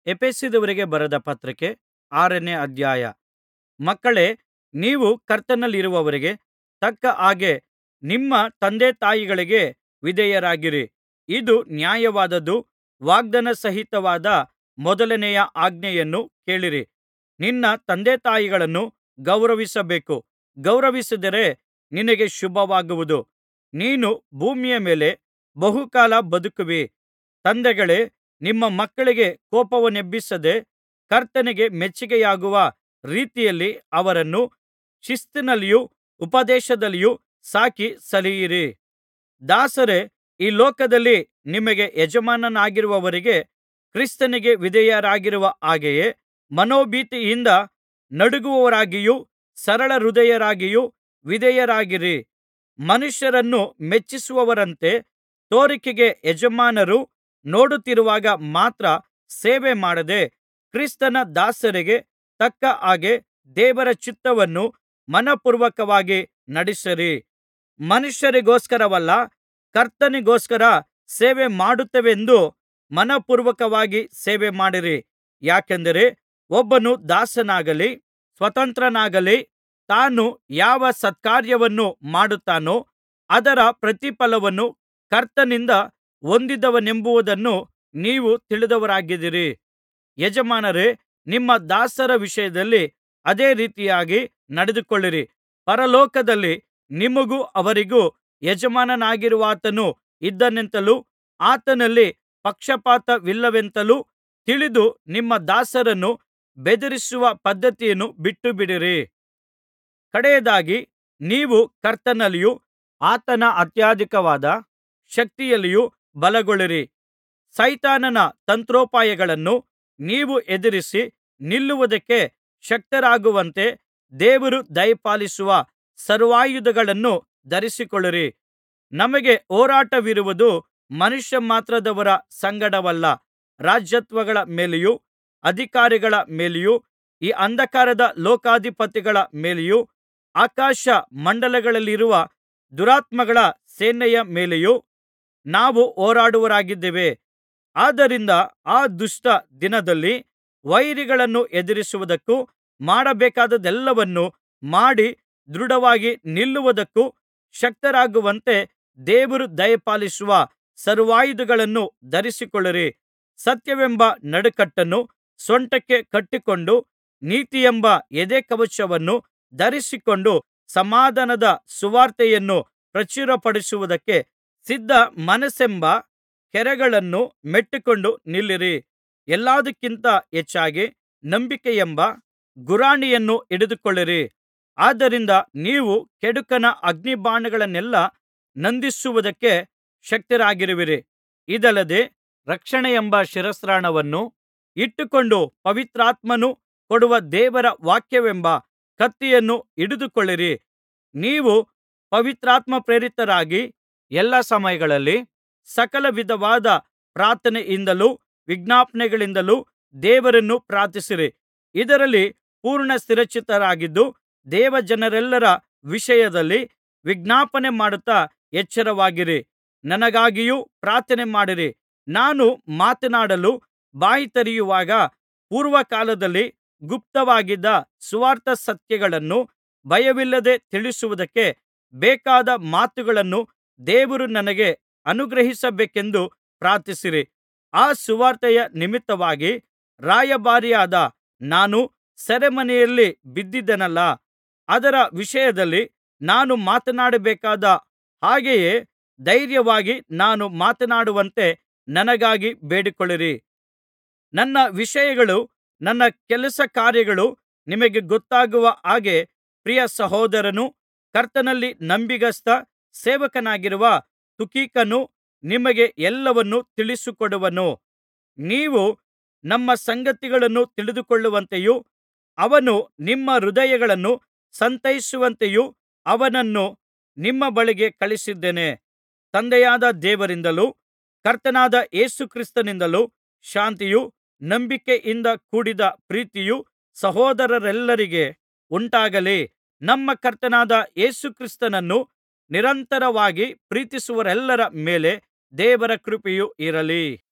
ಎಫೆಸದವರಿಗೆ ಬರೆದ ಪತ್ರಿಕೆ ಆರನೇ ಅಧ್ಯಾಯ ಮಕ್ಕಳೇ ನೀವು ಕರ್ತನಲ್ಲಿರುವವರಿಗೆ ತಕ್ಕ ಹಾಗೆ ನಿಮ್ಮ ತಂದೆತಾಯಿಗಳಿಗೆ ವಿಧೇಯರಾಗಿರಿ ಇದು ನ್ಯಾಯವಾದದ್ದೂ ವಾಗ್ದಾನ ಸಹಿತವಾದ ಮೊದಲನೆಯ ಆಜ್ಞೆಯನ್ನು ಕೇಳಿರಿ ನಿನ್ನ ತಂದೆತಾಯಿಗಳನ್ನು ಗೌರವಿಸಬೇಕು ಗೌರವಿಸಿದರೆ ನಿನಗೆ ಶುಭವಾಗುವುದು ನೀನು ಭೂಮಿಯ ಮೇಲೆ ಬಹುಕಾಲ ಬದುಕುವಿ ತಂದೆಗಳೇ ನಿಮ್ಮ ಮಕ್ಕಳಿಗೆ ಕೋಪವನ್ನೆಬ್ಬಿಸದೆ ಕರ್ತನಿಗೆ ಮೆಚ್ಚಿಕೆಯಾಗುವ ರೀತಿಯಲ್ಲಿ ಅವರನ್ನು ಶಿಸ್ತಿನಲ್ಲಿಯೂ ಉಪದೇಶದಲ್ಲಿಯೂ ಸಾಕಿ ಸಲಹಿರಿ ದಾಸರೇ ಈ ಲೋಕದಲ್ಲಿ ನಿಮಗೆ ಯಜಮಾನರಾಗಿರುವವರಿಗೆ ಕ್ರಿಸ್ತನಿಗೆ ವಿಧೇಯರಾಗಿರುವ ಹಾಗೆಯೇ ಮನೋಭೀತಿಯಿಂದ ನಡುಗುವವರಾಗಿಯೂ ಸರಳಹೃದಯರಾಗಿಯೂ ವಿಧೇಯರಾಗಿರಿ ಮನುಷ್ಯರನ್ನು ಮೆಚ್ಚಿಸುವವರಂತೆ ತೋರಿಕೆಗೆ ಯಜಮಾನರು ನೋಡುತ್ತಿರುವಾಗ ಮಾತ್ರ ಸೇವೆ ಮಾಡದೆ ಕ್ರಿಸ್ತನ ದಾಸರಿಗೆ ತಕ್ಕ ಹಾಗೆ ದೇವರ ಚಿತ್ತವನ್ನು ಮನಃಪೂರ್ವಕವಾಗಿ ನಡಿಸಿರಿ ಮನುಷ್ಯರಿಗೋಸ್ಕರವಲ್ಲ ಕರ್ತನಿಗೋಸ್ಕರ ಸೇವೆ ಮಾಡುತ್ತೇವೆಂದು ಮನಃಪೂರ್ವಕವಾಗಿ ಸೇವೆ ಮಾಡಿರಿ ಯಾಕೆಂದರೆ ಒಬ್ಬನು ದಾಸನಾಗಲಿ ಸ್ವತಂತ್ರನಾಗಲಿ ತಾನು ಯಾವ ಸತ್ಕಾರ್ಯವನ್ನು ಮಾಡುತ್ತಾನೋ ಅದರ ಪ್ರತಿಫಲವನ್ನು ಕರ್ತನಿಂದ ಹೊಂದುವನೆಂಬುದನ್ನು ನೀವು ತಿಳಿದವರಾಗಿದ್ದೀರಿ ಯಜಮಾನರೇ ನಿಮ್ಮ ದಾಸರ ವಿಷಯದಲ್ಲಿ ಅದೇ ರೀತಿಯಾಗಿ ನಡೆದುಕೊಳ್ಳಿರಿ ಪರಲೋಕದಲ್ಲಿ ನಿಮಗೂ ಅವರಿಗೂ ಯಜಮಾನನಾಗಿರುವಾತನು ಇದ್ದಾನೆಂತಲೂ ಆತನಲ್ಲಿ ಪಕ್ಷಪಾತವಿಲ್ಲವೆಂತಲೂ ತಿಳಿದು ನಿಮ್ಮ ದಾಸರನ್ನು ಬೆದರಿಸುವ ಪದ್ಧತಿಯನ್ನು ಬಿಟ್ಟುಬಿಡಿರಿ ಕಡೆಯದಾಗಿ ನೀವು ಕರ್ತನಲ್ಲಿಯೂ ಆತನ ಅತ್ಯಧಿಕವಾದ ಶಕ್ತಿಯಲ್ಲಿಯೂ ಬಲಗೊಳ್ಳಿರಿ ಸೈತಾನನ ತಂತ್ರೋಪಾಯಗಳನ್ನು ನೀವು ಎದುರಿಸಿ ನಿಲ್ಲುವುದಕ್ಕೆ ಶಕ್ತರಾಗುವಂತೆ ದೇವರು ದಯಪಾಲಿಸುವ ಸರ್ವಾಯುಧಗಳನ್ನು ಧರಿಸಿಕೊಳ್ಳಿರಿ ನಮಗೆ ಹೋರಾಟವಿರುವುದು ಮನುಷ್ಯಮಾತ್ರದವರ ಸಂಗಡವಲ್ಲ ರಾಜತ್ವಗಳ ಮೇಲೆಯೂ ಅಧಿಕಾರಿಗಳ ಮೇಲೆಯೂ ಈ ಅಂಧಕಾರದ ಲೋಕಾಧಿಪತಿಗಳ ಮೇಲೆಯೂ ಆಕಾಶ ಮಂಡಲಗಳಲ್ಲಿರುವ ದುರಾತ್ಮಗಳ ಸೇನೆಯ ಮೇಲೆಯೂ ನಾವು ಹೋರಾಡುವವರಾಗಿದ್ದೇವೆ ಆದ್ದರಿಂದ ಆ ದುಷ್ಟ ದಿನದಲ್ಲಿ ವೈರಿಗಳನ್ನು ಎದುರಿಸುವುದಕ್ಕೂ ಮಾಡಬೇಕಾದದ್ದೆಲ್ಲವನ್ನೂ ಮಾಡಿ ದೃಢವಾಗಿ ನಿಲ್ಲುವುದಕ್ಕೂ ಶಕ್ತರಾಗುವಂತೆ ದೇವರು ದಯಪಾಲಿಸುವ ಸರ್ವಾಯುಧಗಳನ್ನು ಧರಿಸಿಕೊಳ್ಳಿರಿ ಸತ್ಯವೆಂಬ ನಡುಕಟ್ಟನ್ನು ಸೊಂಟಕ್ಕೆ ಕಟ್ಟಿಕೊಂಡು ನೀತಿಯೆಂಬ ಎದೆಕವಚವನ್ನು ಧರಿಸಿಕೊಂಡು ಸಮಾಧಾನದ ಸುವಾರ್ತೆಯನ್ನು ಪ್ರಚುರಪಡಿಸುವುದಕ್ಕೆ ಸಿದ್ಧ ಮನಸ್ಸೆಂಬ ಕೆರಗಳನ್ನು ಮೆಟ್ಟಿಕೊಂಡು ನಿಲ್ಲಿರಿ ಎಲ್ಲದಕ್ಕಿಂತ ಹೆಚ್ಚಾಗಿ ನಂಬಿಕೆಯೆಂಬ ಗುರಾಣಿಯನ್ನು ಹಿಡಿದುಕೊಳ್ಳಿರಿ ಆದ್ದರಿಂದ ನೀವು ಕೆಡುಕನ ಅಗ್ನಿಬಾಣಗಳನ್ನೆಲ್ಲಾ ನಂದಿಸುವುದಕ್ಕೆ ಶಕ್ತರಾಗಿರುವಿರಿ ಇದಲ್ಲದೆ ರಕ್ಷಣೆಯೆಂಬ ಶಿರಸ್ತ್ರಾಣವನ್ನು ಇಟ್ಟುಕೊಂಡು ಪವಿತ್ರಾತ್ಮನು ಕೊಡುವ ದೇವರ ವಾಕ್ಯವೆಂಬ ಕತ್ತಿಯನ್ನು ಹಿಡಿದುಕೊಳ್ಳಿರಿ ನೀವು ಪವಿತ್ರಾತ್ಮಪ್ರೇರಿತರಾಗಿ ಎಲ್ಲಾ ಸಮಯಗಳಲ್ಲಿ ಸಕಲ ವಿಧವಾದ ಪ್ರಾರ್ಥನೆಯಿಂದಲೂ ವಿಜ್ಞಾಪನೆಗಳಿಂದಲೂ ದೇವರನ್ನು ಪ್ರಾರ್ಥಿಸಿರಿ ಇದರಲ್ಲಿ ಪೂರ್ಣ ಸ್ಥಿರಚಿತ್ತರಾಗಿದ್ದು ದೇವಜನರೆಲ್ಲರ ವಿಷಯದಲ್ಲಿ ವಿಜ್ಞಾಪನೆ ಮಾಡುತ್ತಾ ಎಚ್ಚರವಾಗಿರಿ ನನಗಾಗಿಯೂ ಪ್ರಾರ್ಥನೆ ಮಾಡಿರಿ ನಾನು ಮಾತನಾಡಲು ಬಾಯಿ ತೆರೆಯುವಾಗ ಪೂರ್ವಕಾಲದಲ್ಲಿ ಗುಪ್ತವಾಗಿದ್ದ ಸುವಾರ್ಥ ಸತ್ಯಗಳನ್ನು ಭಯವಿಲ್ಲದೆ ತಿಳಿಸುವುದಕ್ಕೆ ಬೇಕಾದ ಮಾತುಗಳನ್ನು ದೇವರು ನನಗೆ ಅನುಗ್ರಹಿಸಬೇಕೆಂದು ಪ್ರಾರ್ಥಿಸಿರಿ ಆ ಸುವಾರ್ತೆಯ ನಿಮಿತ್ತವಾಗಿ ರಾಯಭಾರಿಯಾದ ನಾನು ಸೆರೆಮನೆಯಲ್ಲಿ ಬಿದ್ದಿದ್ದೆನಲ್ಲಾ ಅದರ ವಿಷಯದಲ್ಲಿ ನಾನು ಮಾತನಾಡಬೇಕಾದ ಹಾಗೆಯೇ ಧೈರ್ಯವಾಗಿ ನಾನು ಮಾತನಾಡುವಂತೆ ನನಗಾಗಿ ಬೇಡಿಕೊಳ್ಳಿರಿ ನನ್ನ ವಿಷಯಗಳು ನನ್ನ ಕೆಲಸ ಕಾರ್ಯಗಳು ನಿಮಗೆ ಗೊತ್ತಾಗುವ ಹಾಗೆ ಪ್ರಿಯ ಸಹೋದರನೂ ಕರ್ತನಲ್ಲಿ ನಂಬಿಗಸ್ತ ಸೇವಕನಾಗಿರುವ ತುಖಿಕನು ನಿಮಗೆ ಎಲ್ಲವನ್ನೂ ತಿಳಿಸಿಕೊಡುವನು ನೀವು ನಮ್ಮ ಸಂಗತಿಗಳನ್ನು ತಿಳಿದುಕೊಳ್ಳುವಂತೆಯೂ ಅವನು ನಿಮ್ಮ ಹೃದಯಗಳನ್ನು ಸಂತೈಸುವಂತೆಯೂ ಅವನನ್ನು ನಿಮ್ಮ ಬಳಿಗೆ ಕಳುಹಿಸಿದ್ದೇನೆ ತಂದೆಯಾದ ದೇವರಿಂದಲೂ ಕರ್ತನಾದ ಯೇಸು ಕ್ರಿಸ್ತನಿಂದಲೂ ಶಾಂತಿಯೂ ನಂಬಿಕೆಯಿಂದ ಕೂಡಿದ ಪ್ರೀತಿಯೂ ಸಹೋದರರೆಲ್ಲರಿಗೆ ಉಂಟಾಗಲಿ ನಮ್ಮ ಕರ್ತನಾದ ಯೇಸು ಕ್ರಿಸ್ತನನ್ನು ನಿರಂತರವಾಗಿ ಪ್ರೀತಿಸುವವರೆಲ್ಲರ ಮೇಲೆ ದೇವರ ಕೃಪೆಯು ಇರಲಿ